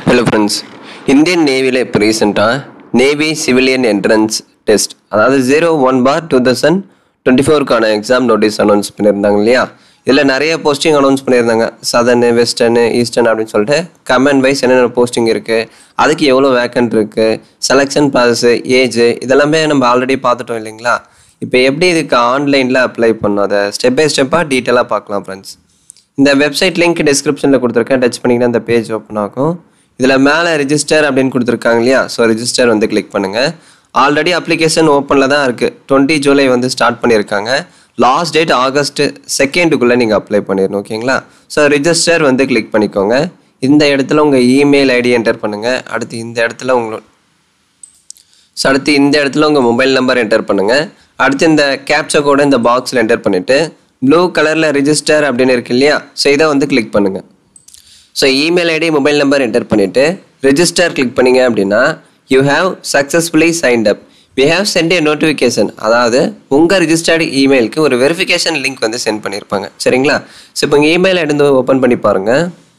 hello friends Indian நேவியில் இப்போ ரீசெண்டாக நேவி சிவிலியன் என்ட்ரன்ஸ் டெஸ்ட் அதாவது zero one bar two thousand twenty ஃபோருக்கான எக்ஸாம் நோட்டீஸ் அனௌன்ஸ் பண்ணியிருந்தாங்க இல்லையா இதில் நிறைய போஸ்டிங் அனௌன்ஸ் பண்ணியிருந்தாங்க சதர்னு வெஸ்டர்னு ஈஸ்டர்ன் அப்படின்னு சொல்லிட்டு கமெண்ட் வைஸ் என்னென்ன போஸ்டிங் இருக்குது அதுக்கு எவ்வளோ வேக்கன்ட் இருக்குது செலெக்ஷன் ப்ராசஸ் ஏஜ் இதெல்லாமே நம்ம ஆல்ரெடி பார்த்துட்டோம் இல்லைங்களா இப்போ எப்படி இதுக்கு ஆன்லைனில் அப்ளை பண்ணோம் அதை ஸ்டெப் பை ஸ்டெப்பாக டீட்டெயிலாக பார்க்கலாம் ஃப்ரெண்ட்ஸ் இந்த வெப்சைட் லிங்க் டிஸ்கிரிப்ஷனில் கொடுத்துருக்கேன் டச் பண்ணிங்கன்னா அந்த பேஜ் ஓப்பன் ஆகும் இதில் மேலே ரிஜிஸ்டர் அப்படின்னு கொடுத்துருக்காங்க இல்லையா ஸோ ரிஜிஸ்டர் வந்து கிளிக் பண்ணுங்கள் ஆல்ரெடி அப்ளிகேஷன் ஓப்பனில் தான் இருக்குது டுவெண்ட்டி ஜூலை வந்து ஸ்டார்ட் பண்ணியிருக்காங்க லாஸ்ட் டேட் ஆகஸ்ட் செகண்டுக்குள்ளே நீங்கள் அப்ளை பண்ணிடணும் ஓகேங்களா ஸோ ரிஜிஸ்டர் வந்து கிளிக் பண்ணிக்கோங்க இந்த இடத்துல உங்கள் இமெயில் ஐடி என்டர் பண்ணுங்கள் அடுத்து இந்த இடத்துல உங்களோட ஸோ அடுத்து இந்த இடத்துல உங்கள் மொபைல் நம்பர் என்டர் பண்ணுங்கள் அடுத்து இந்த கேப்சா கோட இந்த பாக்ஸில் என்டர் பண்ணிவிட்டு ப்ளூ கலரில் ரிஜிஸ்டர் அப்படின்னு இருக்கு இல்லையா ஸோ இதை வந்து கிளிக் பண்ணுங்கள் so email ID mobile number enter பண்ணிவிட்டு ரெஜிஸ்டர் கிளிக் பண்ணீங்க அப்படின்னா you have successfully signed up we have sent a notification அதாவது உங்கள் ரிஜிஸ்டர்டு இமெயிலுக்கு ஒரு வெரிஃபிகேஷன் லிங்க் வந்து சென்ட் பண்ணியிருப்பாங்க சரிங்களா ஸோ இப்போ உங்கள் இமெயில் ஐடி வந்து ஓப்பன் பண்ணி பாருங்கள்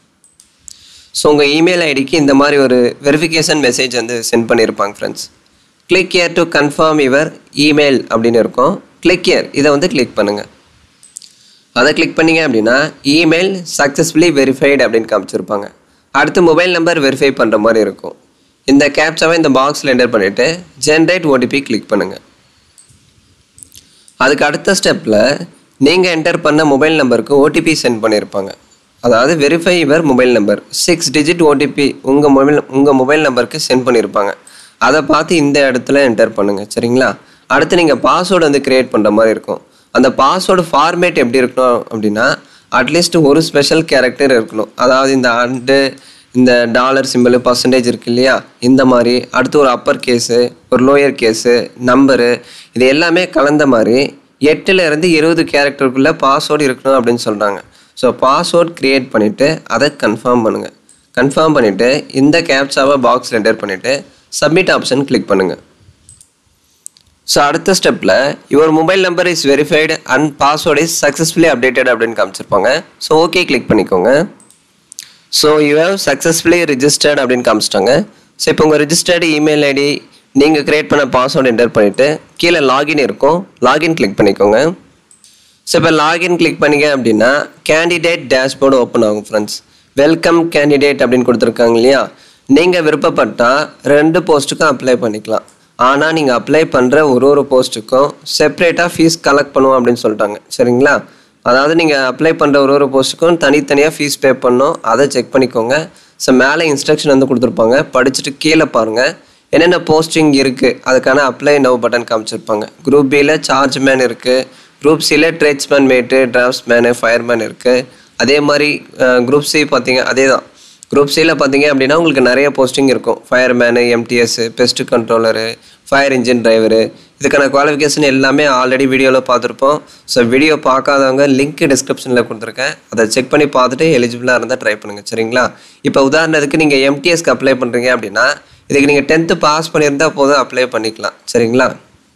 ஸோ உங்கள் இமெயில் ஐடிக்கு இந்த மாதிரி ஒரு வெரிஃபிகேஷன் மெசேஜ் வந்து சென்ட் பண்ணியிருப்பாங்க friends click here to confirm your email அப்படின்னு இருக்கும் கிளிக் here இதை வந்து கிளிக் பண்ணுங்கள் அதை கிளிக் பண்ணீங்க அப்படின்னா இமெயில் சக்ஸஸ்ஃபுல்லி வெரிஃபைடு அப்படின்னு காமிச்சிருப்பாங்க அடுத்து மொபைல் நம்பர் வெரிஃபை பண்ணுற மாதிரி இருக்கும் இந்த கேப்சாவை இந்த பாக்ஸில் என்டர் பண்ணிவிட்டு ஜென்ரேட் ஓடிபி கிளிக் பண்ணுங்கள் அதுக்கு அடுத்த ஸ்டெப்பில் நீங்கள் என்டர் பண்ண மொபைல் நம்பருக்கு ஓடிபி சென்ட் பண்ணியிருப்பாங்க அதாவது verify your mobile number six digit OTP உங்கள் மொபைல் உங்கள் மொபைல் நம்பருக்கு சென்ட் பண்ணியிருப்பாங்க அதை பார்த்து இந்த இடத்துல என்டர் பண்ணுங்கள் சரிங்களா அடுத்து நீங்கள் பாஸ்வேர்டு வந்து க்ரியேட் பண்ணுற மாதிரி இருக்கும் அந்த பாஸ்வேர்டு ஃபார்மேட் எப்படி இருக்கணும் அப்படின்னா அட்லீஸ்ட் ஒரு ஸ்பெஷல் கேரக்டர் இருக்கணும் அதாவது இந்த அண்டு இந்த டாலர் சிம்பிள் பர்சன்டேஜ் இருக்கு இல்லையா இந்த மாதிரி அடுத்து ஒரு அப்பர் கேஸு ஒரு லோயர் கேஸு நம்பரு இது எல்லாமே கலந்த மாதிரி எட்டுல இருந்து இருபது கேரக்டருக்குள்ளே பாஸ்வேர்டு இருக்கணும் அப்படின்னு சொல்கிறாங்க ஸோ பாஸ்வேர்ட் க்ரியேட் பண்ணிவிட்டு அதை கன்ஃபார்ம் பண்ணுங்கள் கன்ஃபார்ம் பண்ணிவிட்டு இந்த கேப்சாவை பாக்ஸில் என்டர் பண்ணிவிட்டு சப்மிட் ஆப்ஷன் கிளிக் பண்ணுங்கள் ஸோ அடுத்த ஸ்டெப்பில் your mobile number is verified and password is successfully updated அப்படின்னு காமிச்சிருப்பாங்க ஸோ ஓகே கிளிக் பண்ணிக்கோங்க so you have successfully registered அப்படின்னு காமிச்சிட்டாங்க ஸோ இப்போ உங்கள் ரிஜிஸ்டர்டு இமெயில் ஐடி நீங்கள் க்ரியேட் பண்ண பாஸ்வேர்டு என்டர் பண்ணிவிட்டு கீழே லாகின் இருக்கும் லாகின் கிளிக் பண்ணிக்கோங்க ஸோ இப்போ லாகின் கிளிக் பண்ணீங்க அப்படின்னா கேண்டிடேட் டேஷ்போர்டு ஓப்பன் ஆகும் ஃப்ரெண்ட்ஸ் வெல்கம் கேண்டிடேட் அப்படின்னு கொடுத்துருக்காங்க இல்லையா நீங்கள் விருப்பப்பட்டால் ரெண்டு போஸ்ட்டுக்கும் அப்ளை பண்ணிக்கலாம் ஆனால் நீங்கள் அப்ளை பண்ணுற ஒரு ஒரு போஸ்ட்டுக்கும் செப்பரேட்டாக ஃபீஸ் கலெக்ட் பண்ணுவோம் அப்படின்னு சொல்லிட்டாங்க சரிங்களா அதாவது நீங்கள் அப்ளை பண்ணுற ஒரு ஒரு போஸ்ட்டுக்கும் தனித்தனியாக ஃபீஸ் பே பண்ணணும் அதை செக் பண்ணிக்கோங்க ஸோ மேலே இன்ஸ்ட்ரக்ஷன் வந்து கொடுத்துருப்பாங்க படிச்சுட்டு கீழே பாருங்கள் என்னென்ன போஸ்டிங் இருக்குது அதுக்கான அப்ளை நவ் பட்டன் காமிச்சிருப்பாங்க குரூப் பியில் சார்ஜ் மேன் இருக்குது குரூப் சியில் tradesman mate draughtsman fireman இருக்குது அதே மாதிரி குரூப் சி பார்த்தீங்க அதே தான் குரூப் சியில் பார்த்தீங்க அப்படின்னா உங்களுக்கு நிறைய போஸ்டிங் இருக்கும் fireman MTS pest controller fire engine driver இதுக்கான குவாலிஃபிகேஷன் எல்லாமே ஆல்ரெடி வீடியோவில் பார்த்துருப்போம் ஸோ வீடியோ பார்க்காதவங்க லிங்க் டிஸ்கிரிப்ஷனில் கொடுத்துருக்கேன் அதை செக் பண்ணி பார்த்துட்டு எலிஜிபிளாக இருந்தால் ட்ரை பண்ணுங்கள் சரிங்களா இப்போ உதாரணத்துக்கு நீங்கள் எம்டிஎஸ்க்கு அப்ளை பண்ணுறீங்க அப்படின்னா இதுக்கு நீங்கள் டென்த்து பாஸ் பண்ணியிருந்தால் போதும் அப்ளை பண்ணிக்கலாம் சரிங்களா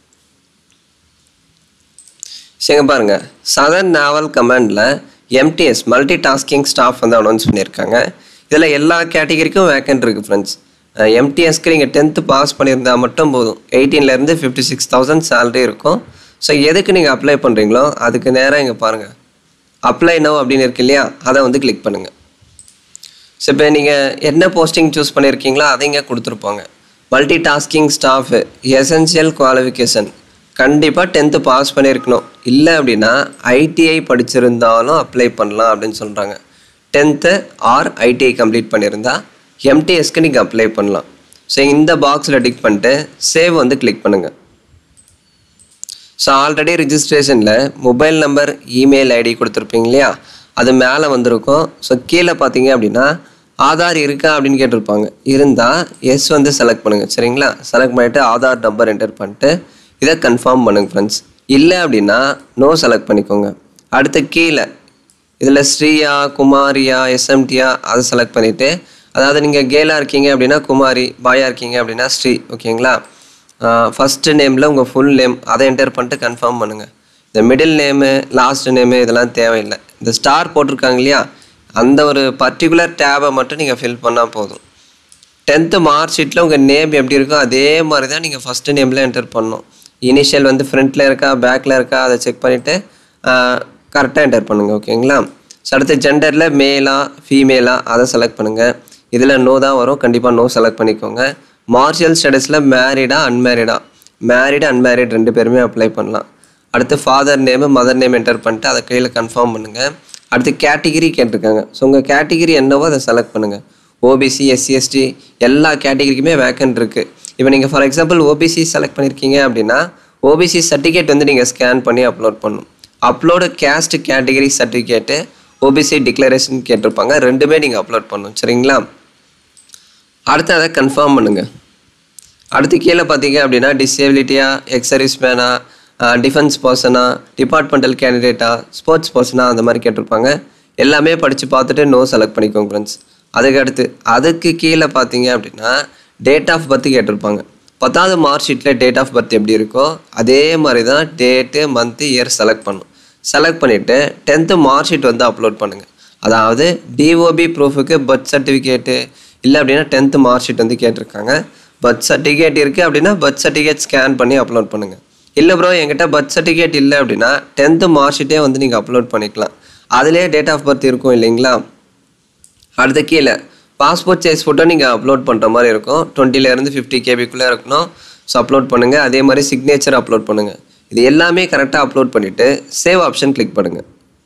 சரிங்க பாருங்க சதர்ன் நாவல் கமாண்டில் எம்டிஎஸ் மல்டி டாஸ்கிங் ஸ்டாஃப் வந்து அனௌன்ஸ் பண்ணியிருக்காங்க இதில் எல்லா கேட்டகரிக்கும் வேக்கன்ட் இருக்குது ஃப்ரெண்ட்ஸ் எம்டிஎஸ்க்கு நீங்கள் டென்த்து பாஸ் பண்ணியிருந்தால் மட்டும் போதும் எயிட்டீன்லேருந்து ஃபிஃப்டி சிக்ஸ் தௌசண்ட் சேலரி இருக்கும் ஸோ எதுக்கு நீங்கள் அப்ளை பண்ணுறீங்களோ அதுக்கு நேராக இங்கே பாருங்கள் அப்ளை நோ அப்படின்னு இருக்கு இல்லையா அதை வந்து கிளிக் பண்ணுங்கள் ஸோ இப்போ நீங்கள் என்ன போஸ்டிங் சூஸ் பண்ணியிருக்கீங்களோ அதை இங்கே கொடுத்துருப்பாங்க multi tasking staff essential qualification கண்டிப்பாக டென்த்து பாஸ் பண்ணியிருக்கணும் இல்லை அப்படின்னா ஐடிஐ படிச்சிருந்தாலும் அப்ளை பண்ணலாம் அப்படின்னு சொல்கிறாங்க டென்த்து ஆர் ஐடிஐ கம்ப்ளீட் பண்ணியிருந்தா எம்டிஎஸ்க்கு நீங்கள் அப்ளை பண்ணலாம் ஸோ இந்த பாக்ஸில் டிக் பண்ணிட்டு சேவ் வந்து கிளிக் பண்ணுங்கள் ஸோ ஆல்ரெடி ரிஜிஸ்ட்ரேஷனில் மொபைல் நம்பர் இமெயில் ஐடி கொடுத்துருப்பீங்க இல்லையா அது மேலே வந்திருக்கும் ஸோ கீழே பார்த்தீங்க அப்படின்னா ஆதார் இருக்கா அப்படின்னு கேட்டிருப்பாங்க இருந்தால் எஸ் வந்து செலக்ட் பண்ணுங்கள் சரிங்களா செலக்ட் பண்ணிவிட்டு ஆதார் நம்பர் என்டர் பண்ணிட்டு இதை கன்ஃபார்ம் பண்ணுங்கள் ஃப்ரெண்ட்ஸ் இல்லை அப்படின்னா நோ செலக்ட் பண்ணிக்கோங்க அடுத்து கீழே இதில் ஸ்ரீயா குமாரியா எஸ்எம்டியா அதை செலக்ட் பண்ணிவிட்டு அதாவது நீங்கள் கேலாக இருக்கீங்க அப்படின்னா குமாரி பாயா இருக்கீங்க அப்படின்னா ஸ்ரீ ஓகேங்களா ஃபஸ்ட்டு நேமில் உங்கள் ஃபுல் நேம் அதை என்டர் பண்ணிட்டு கன்ஃபார்ம் பண்ணுங்கள் இந்த மிடில் நேமு லாஸ்ட் நேமு இதெல்லாம் தேவையில்லை இந்த ஸ்டார் போட்டிருக்காங்க இல்லையா அந்த ஒரு பர்டிகுலர் டேபை மட்டும் நீங்கள் ஃபில் பண்ணால் போதும் டென்த்து மார்க் ஷீட்டில் உங்கள் நேம் எப்படி இருக்கோ அதே மாதிரி தான் நீங்கள் ஃபஸ்ட்டு நேமில் என்டர் பண்ணணும் இனிஷியல் வந்து ஃப்ரண்ட்டில் இருக்கா பேக்கில் இருக்கா அதை செக் பண்ணிவிட்டு கரெக்டாக என்டர் பண்ணுங்கள் ஓகேங்களா ஸோ அடுத்து ஜெண்டரில் மேலா ஃபீமேலா அதை செலக்ட் பண்ணுங்கள் இதில் நோ தான் வரும் கண்டிப்பாக நோ செலக்ட் பண்ணிக்கோங்க மார்ஷியல் ஸ்டடீஸில் மேரிடா அன்மேரிடா மேரிடு அன்மேரிட் ரெண்டு பேருமே அப்ளை பண்ணலாம் அடுத்து father name mother name enter பண்ணிட்டு அதை கீழே கன்ஃபார்ம் பண்ணுங்கள் அடுத்து கேட்டகிரி கேட்டிருக்காங்க ஸோ உங்கள் கேட்டகிரி என்னவோ அதை செலக்ட் பண்ணுங்கள் ஓபிசி எஸ்சி எஸ்டி எல்லா கேட்டகிரிக்குமே வேக்கன்ட் இருக்குது இப்போ நீங்கள் ஃபார் எக்ஸாம்பிள் ஓபிசி செலக்ட் பண்ணியிருக்கீங்க அப்படின்னா ஓபிசி சர்டிஃபிகேட் வந்து நீங்கள் ஸ்கேன் பண்ணி அப்லோட் பண்ணணும் upload caste category certificate OBC declaration கேட்டிருப்பாங்க ரெண்டுமே நீங்கள் அப்லோட் பண்ணணும் சரிங்களா அடுத்து அதை கன்ஃபார்ம் பண்ணுங்கள் அடுத்து கீழே பார்த்தீங்க அப்படின்னா டிசேபிலிட்டியா எக்ஸ் சர்வீஸ் மேனா டிஃபென்ஸ் பர்சனா டிபார்ட்மெண்டல் கேண்டிடேட்டா ஸ்போர்ட்ஸ் பர்சனா அந்த மாதிரி கேட்டிருப்பாங்க எல்லாமே படித்து பார்த்துட்டு நோ செலக்ட் பண்ணிக்கோங்க ஃப்ரெண்ட்ஸ் அதுக்கு அடுத்து அதுக்கு கீழே பார்த்தீங்க அப்படின்னா டேட் ஆஃப் பர்த் கேட்டிருப்பாங்க பத்தாவது மார்க் ஷீட்டில் டேட் ஆஃப் பர்த் எப்படி இருக்கோ அதே மாதிரி தான் டேட்டு மந்த்து இயர் செலக்ட் பண்ணும் செலக்ட் பண்ணிவிட்டு டென்த்து மார்க் ஷீட் வந்து அப்லோட் பண்ணுங்கள் அதாவது டிஓபி ப்ரூஃபுக்கு பர்த் சர்டிஃபிகேட்டு இல்லை அப்படின்னா டென்த்து மார்க் ஷீட் வந்து கேட்டிருக்காங்க பர்த் சர்டிஃபிகேட் இருக்குது அப்படின்னா பர்த் சர்டிஃபிகேட் ஸ்கேன் பண்ணி அப்லோட் பண்ணுங்கள் இல்லை ப்ரோ என்கிட்ட பர்த் சர்டிஃபிகேட் இல்லை அப்படின்னா டென்த்து மார்க் ஷீட்டே வந்து நீங்கள் அப்லோட் பண்ணிக்கலாம் அதிலே டேட் ஆஃப் பர்த் இருக்கும் இல்லைங்களா அடுத்து கீழே பாஸ்போர்ட் சைஸ் ஃபோட்டோ நீங்கள் அப்லோட் பண்ணுற மாதிரி இருக்கும் டுவெண்ட்டிலேருந்து ஃபிஃப்டி கேபிக்குள்ளே இருக்கணும் ஸோ அப்லோட் பண்ணுங்கள் அதே மாதிரி சிக்னேச்சர் அப்லோட் பண்ணுங்கள் இது எல்லாமே கரெக்டாக அப்லோட் பண்ணிவிட்டு சேவ் ஆப்ஷன் கிளிக் பண்ணுங்கள்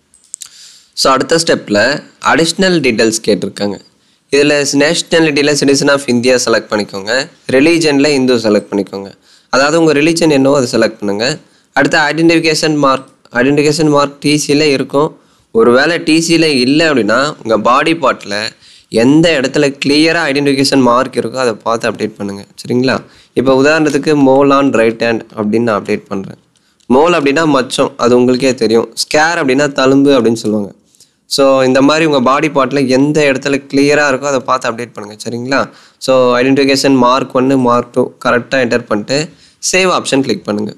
ஸோ அடுத்த ஸ்டெப்பில் அடிஷ்னல் டீட்டெயில்ஸ் கேட்டிருக்காங்க இதில் நேஷ்னாலிட்டியில் சிட்டிசன் ஆஃப் இந்தியா செலக்ட் பண்ணிக்கோங்க ரிலீஜனில் இந்து செலக்ட் பண்ணிக்கோங்க அதாவது உங்கள் ரிலீஜன் என்னவோ அதை செலக்ட் பண்ணுங்கள் அடுத்து ஐடென்டிஃபிகேஷன் மார்க் ஐடென்டிஃபிகேஷன் மார்க் டிசியில் இருக்கும் ஒருவேளை டிசியில் இல்லை அப்படின்னா உங்கள் பாடி பார்ட்டில் எந்த இடத்துல கிளியராக ஐடென்டிஃபிகேஷன் மார்க் இருக்கோ அதை பார்த்து அப்டேட் பண்ணுங்கள் சரிங்களா இப்போ உதாரணத்துக்கு மோல் ஆன் ரைட் ஹேண்ட் அப்படின்னு நான் அப்டேட் பண்ணுறேன் மோல் அப்படின்னா மச்சம் அது உங்களுக்கே தெரியும் ஸ்கேர் அப்படின்னா தழும்பு அப்படின்னு சொல்லுவாங்க ஸோ இந்த மாதிரி உங்கள் பாடி பார்ட்டில் எந்த இடத்துல கிளியராக இருக்கோ அதை பார்த்து அப்டேட் பண்ணுங்கள் சரிங்களா ஸோ ஐடென்டிஃபிகேஷன் மார்க் ஒன்று மார்க் டூ கரெக்டாக என்டர் பண்ணிட்டு சேவ் ஆப்ஷன் கிளிக் பண்ணுங்கள்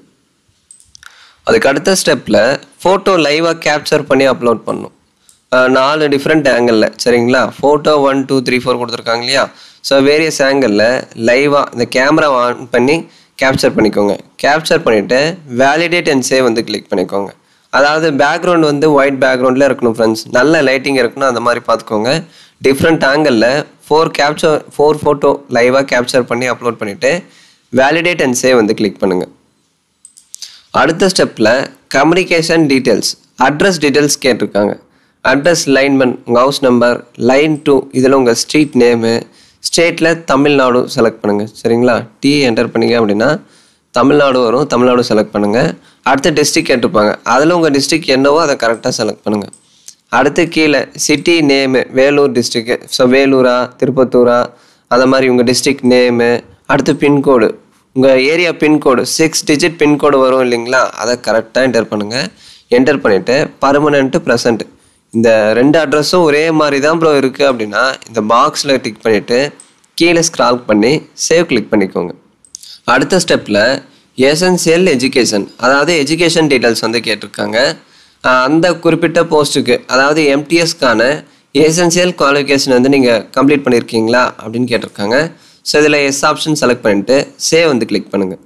அதுக்கு அடுத்த ஸ்டெப்பில் ஃபோட்டோ லைவாக கேப்சர் பண்ணி அப்லோட் பண்ணும் அஹ் நாலு டிஃப்ரெண்ட் ஆங்கிளில் சரிங்களா photo one two three four கொடுத்துருக்காங்க இல்லையா ஸோ வேரியஸ் ஆங்கிளில் லைவாக இந்த கேமரா ஆன் பண்ணி கேப்சர் பண்ணிக்கோங்க கேப்சர் பண்ணிவிட்டு வேலிடேட் அண்ட் சேவ் வந்து கிளிக் பண்ணிக்கோங்க அதாவது பேக்ரவுண்ட் வந்து ஒயிட் பேக்ரவுண்டில் இருக்கணும் ஃப்ரெண்ட்ஸ் நல்ல லைட்டிங் இருக்கணும் அந்த மாதிரி பார்த்துக்கோங்க டிஃப்ரெண்ட் ஆங்கிளில் ஃபோர் கேப்சர் ஃபோர் ஃபோட்டோ லைவாக கேப்சர் பண்ணி அப்லோட் பண்ணிவிட்டு வேலிடேட் அண்ட் சேவ் வந்து கிளிக் பண்ணுங்கள் அடுத்த ஸ்டெப்பில் கம்யூனிகேஷன் டீட்டெயில்ஸ் அட்ரஸ் டீட்டெயில்ஸ் கேட்டிருக்காங்க அட்ரஸ் லைன்மன் உங்கள் ஹவுஸ் நம்பர் லைன் டூ இதில் உங்கள் ஸ்ட்ரீட் நேமு ஸ்டேட்டில் தமிழ்நாடு செலக்ட் பண்ணுங்கள் சரிங்களா டி என்டர் பண்ணீங்க அப்படின்னா தமிழ்நாடு வரும் தமிழ்நாடு செலக்ட் பண்ணுங்கள் அடுத்த டிஸ்ட்ரிக் கேட்டிருப்பாங்க அதில் உங்கள் டிஸ்ட்ரிக் என்னவோ அதை கரெக்டாக செலக்ட் பண்ணுங்கள் அடுத்து கீழே city name Vellore district so வேலூரா திருப்பத்தூரா அந்த மாதிரி உங்கள் டிஸ்ட்ரிக் நேமு அடுத்து பின்கோடு உங்கள் area pincode six digit pincode வரும் இல்லைங்களா அதை கரெக்டாக என்டர் பண்ணுங்கள் என்டர் பண்ணிவிட்டு பர்மனெண்ட்டு ப்ரெசண்ட் இந்த ரெண்டு அட்ரஸும் ஒரே மாதிரி தான் ப்ரோ இருக்குது அப்படின்னா இந்த பாக்ஸில் டிக் பண்ணிவிட்டு கீழே ஸ்க்ரால் பண்ணி சேவ் கிளிக் பண்ணிக்கோங்க அடுத்த ஸ்டெப்பில் எசென்சியல் எஜுகேஷன் அதாவது எஜுகேஷன் டீட்டெயில்ஸ் வந்து கேட்டிருக்காங்க ஆஹ் அந்த குறிப்பிட்ட போஸ்ட்டுக்கு அதாவது எம்டிஎஸ்க்கான எசென்சியல் குவாலிஃபிகேஷன் வந்து நீங்கள் கம்ப்ளீட் பண்ணியிருக்கீங்களா அப்படின்னு கேட்டிருக்காங்க ஸோ இதில் எஸ் ஆப்ஷன் செலக்ட் பண்ணிவிட்டு சேவ் வந்து கிளிக் பண்ணுங்கள்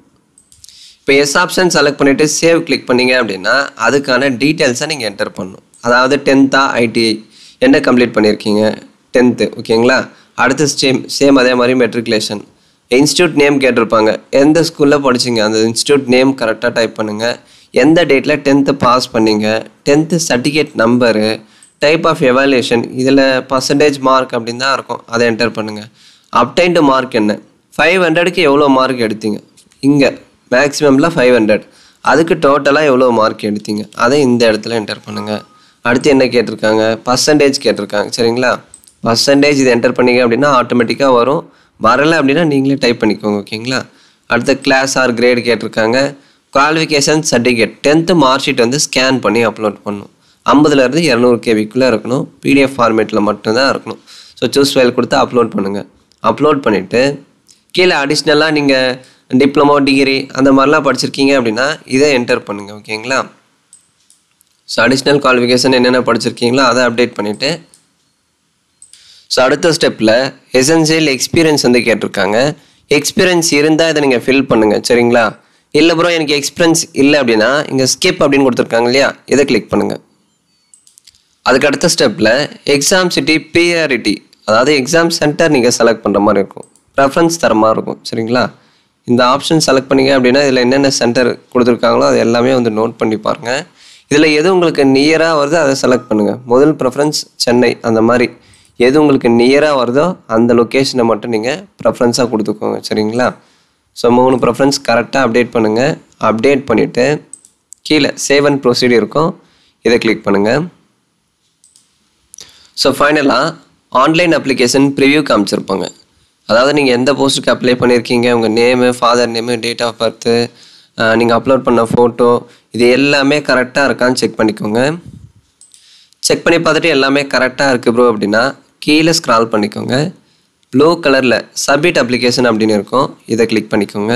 இப்போ எஸ் ஆப்ஷன் செலக்ட் பண்ணிவிட்டு சேவ் கிளிக் பண்ணீங்க அப்படின்னா அதுக்கான டீட்டெயில்ஸை நீங்கள் என்டர் பண்ணணும் அதாவது டென்த்தா ஐடிஐ என்ன கம்ப்ளீட் பண்ணியிருக்கீங்க டென்த்து ஓகேங்களா அடுத்து சேம் சேம் அதே மாதிரி மெட்ரிகுலேஷன் இன்ஸ்டியூட் நேம் கேட்டிருப்பாங்க எந்த ஸ்கூலில் படிச்சீங்க அந்த இன்ஸ்டியூட் நேம் கரெக்டாக டைப் பண்ணுங்கள் எந்த டேட்டில் டென்த்து பாஸ் பண்ணீங்க tenth certificate number type of evaluation இதில் பர்சன்டேஜ் மார்க் அப்படின்னு தான் இருக்கும் அதை என்டர் பண்ணுங்கள் அப்டைன்டு மார்க் என்ன ஃபைவ் ஹண்ட்ரடுக்கு எவ்வளோ மார்க் எடுத்தீங்க இங்கே மேக்ஸிமமில் ஃபைவ் ஹண்ட்ரட் அதுக்கு டோட்டலாக எவ்வளோ மார்க் எடுத்தீங்க அதை இந்த இடத்துல என்டர் பண்ணுங்கள் அடுத்து என்ன கேட்டிருக்காங்க பர்சன்டேஜ் கேட்டிருக்காங்க சரிங்களா பர்சன்டேஜ் இது என்டர் பண்ணீங்க அப்படின்னா ஆட்டோமேட்டிக்காக வரும் வரலை அப்படின்னா நீங்களே டைப் பண்ணிக்கோங்க ஓகேங்களா அடுத்த கிளாஸ் ஆர் கிரேடு கேட்டிருக்காங்க qualification certificate tenth mark sheet வந்து ஸ்கேன் பண்ணி அப்லோட் பண்ணணும் ஐம்பதுலேருந்து இரநூறு கேபிக்குள்ளே இருக்கணும் பிடிஎஃப் ஃபார்மேட்டில் மட்டும்தான் இருக்கணும் ஸோ சூஸ் ஃபைல் கொடுத்து அப்லோட் பண்ணுங்கள் அப்லோட் பண்ணிவிட்டு கீழே அடிஷ்னலாக நீங்கள் டிப்ளமோ டிகிரி அந்த மாதிரிலாம் படிச்சிருக்கீங்க அப்படின்னா இதை என்டர் பண்ணுங்கள் ஓகேங்களா ஸோ அடிஷ்னல் குவாலிஃபிகேஷன் என்னென்ன படிச்சிருக்கீங்களோ அதை அப்டேட் பண்ணிவிட்டு ஸோ அடுத்த ஸ்டெப்பில் எசென்சியல் எக்ஸ்பீரியன்ஸ் வந்து கேட்டிருக்காங்க எக்ஸ்பீரியன்ஸ் இருந்தால் இதை நீங்கள் ஃபில் பண்ணுங்கள் சரிங்களா இல்லை ப்ரோ எனக்கு எக்ஸ்பீரியன்ஸ் இல்லை அப்படின்னா இங்கே ஸ்கிப் அப்படின்னு கொடுத்துருக்காங்க இல்லையா இதை கிளிக் பண்ணுங்கள் அதுக்கு அடுத்த ஸ்டெப்பில் எக்ஸாம் சிட்டி ப்ரியாரிட்டி அதாவது எக்ஸாம் சென்டர் நீங்கள் செலக்ட் பண்ணுற மாதிரி இருக்கும் ப்ரெஃபரன்ஸ் தர மாதிரி இருக்கும் சரிங்களா இந்த ஆப்ஷன் செலக்ட் பண்ணீங்க அப்படின்னா இதில் என்னென்ன சென்டர் கொடுத்துருக்காங்களோ அது எல்லாமே வந்து நோட் பண்ணி பாருங்கள் இதில் எது உங்களுக்கு நியராக வருதோ அதை செலக்ட் பண்ணுங்கள் முதல் ப்ரெஃபரன்ஸ் சென்னை அந்த மாதிரி எது உங்களுக்கு நியராக வருதோ அந்த லொக்கேஷனை மட்டும் நீங்கள் ப்ரெஃபரன்ஸாக கொடுத்துக்கோங்க சரிங்களா ஸோ மூணு ப்ரெஃபரன்ஸ் கரெக்டாக அப்டேட் பண்ணுங்கள் அப்டேட் பண்ணிவிட்டு கீழே சேவ் அண்ட் ப்ரொசீட் இருக்கும் இதை கிளிக் பண்ணுங்கள் ஸோ ஃபைனலாக ஆன்லைன் அப்ளிகேஷன் ப்ரிவ்யூ காமிச்சிருப்பாங்க அதாவது நீங்கள் எந்த போஸ்ட்டுக்கு அப்ளை பண்ணியிருக்கீங்க உங்கள் name father name date of birth நீங்கள் அப்லோட் பண்ண ஃபோட்டோ இது எல்லாமே கரெக்டாக இருக்கான்னு செக் பண்ணிக்கோங்க செக் பண்ணி பார்த்துட்டு எல்லாமே கரெக்டாக இருக்குது ப்ரோ அப்படின்னா கீழே ஸ்க்ரால் பண்ணிக்கோங்க ப்ளூ கலரில் சப்மிட் அப்ளிகேஷன் அப்படின்னு இருக்கும் இதை கிளிக் பண்ணிக்கோங்க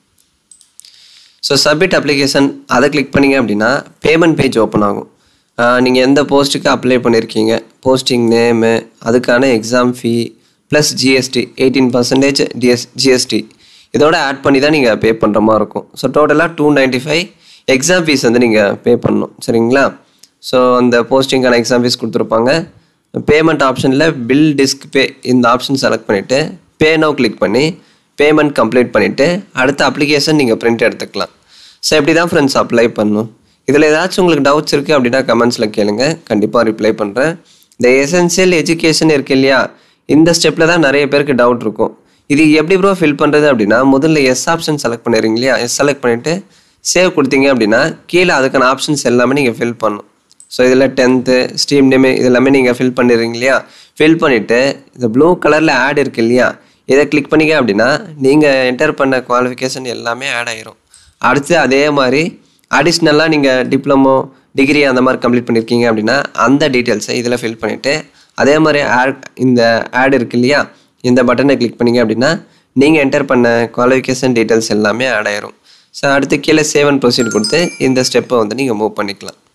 ஸோ சப்மிட் அப்ளிகேஷன் அதை கிளிக் பண்ணீங்க அப்படின்னா பேமெண்ட் பேஜ் ஓப்பன் ஆகும் நீங்கள் எந்த போஸ்ட்டுக்கு அப்ளை பண்ணியிருக்கீங்க போஸ்டிங் நேமு அதுக்கான exam fee plus GST eighteen percentage TDS GST இதோட ஆட் பண்ணி தான் நீங்கள் பே பண்ணுற மாதிரி இருக்கும் ஸோ டோட்டலாக two ninety five exam fees வந்து நீங்கள் பே பண்ணணும் சரிங்களா ஸோ அந்த போஸ்டிங்கான எக்ஸாம் ஃபீஸ் கொடுத்துருப்பாங்க பேமெண்ட் ஆப்ஷனில் பில் டிஸ்க் பே இந்த ஆப்ஷன் செலக்ட் பண்ணிவிட்டு பே நோ கிளிக் பண்ணி பேமெண்ட் கம்ப்ளீட் பண்ணிவிட்டு அடுத்த அப்ளிகேஷன் நீங்கள் பிரிண்ட் எடுத்துக்கலாம் ஸோ இப்படி தான் ஃப்ரெண்ட்ஸ் அப்ளை பண்ணணும் இதில் ஏதாச்சும் உங்களுக்கு டவுட்ஸ் இருக்குது அப்படின்னா கமெண்ட்ஸில் கேளுங்க கண்டிப்பாக ரிப்ளை பண்ணுறேன் இந்த எசென்சியல் எஜுகேஷன் இருக்கு இல்லையா இந்த ஸ்டெப்பில் தான் நிறைய பேருக்கு டவுட் இருக்கும் இது எப்படி ப்ரோ ஃபில் பண்ணுறது அப்படின்னா முதல்ல எஸ் ஆப்ஷன் செலக்ட் பண்ணிடுறீங்க இல்லையா எஸ் செலக்ட் பண்ணிவிட்டு சேவ் கொடுத்தீங்க அப்படின்னா கீழே அதுக்கான ஆப்ஷன்ஸ் எல்லாமே நீங்கள் ஃபில் பண்ணணும் ஸோ இதில் டென்த்து ஸ்ட்ரீம் நேமு இது எல்லாமே நீங்கள் ஃபில் பண்ணிடுறீங்க இல்லையா ஃபில் பண்ணிவிட்டு இந்த ப்ளூ கலரில் ஆட் இருக்கு இல்லையா இதை கிளிக் பண்ணிங்க அப்படின்னா நீங்கள் என்டர் பண்ண குவாலிஃபிகேஷன் எல்லாமே ஆட் ஆயிரும் அடுத்து அதே மாதிரி அடிஷ்னலாக நீங்கள் டிப்ளமோ டிகிரி அந்த மாதிரி கம்ப்ளீட் பண்ணியிருக்கீங்க அப்படின்னா அந்த டீட்டெயில்ஸை இதில் ஃபில் பண்ணிவிட்டு அதே மாதிரி ஆட் இந்த ஆட் இருக்கு இல்லையா இந்த பட்டனை கிளிக் பண்ணீங்க அப்படின்னா நீங்கள் என்டர் பண்ண குவாலிஃபிகேஷன் டீட்டெயில்ஸ் எல்லாமே ஆட் ஆயிரும் ஸோ அடுத்து கீழே சேவ் அண்ட் ப்ரொசீட் கொடுத்து இந்த ஸ்டெப்பை வந்து நீங்கள் மூவ் பண்ணிக்கலாம்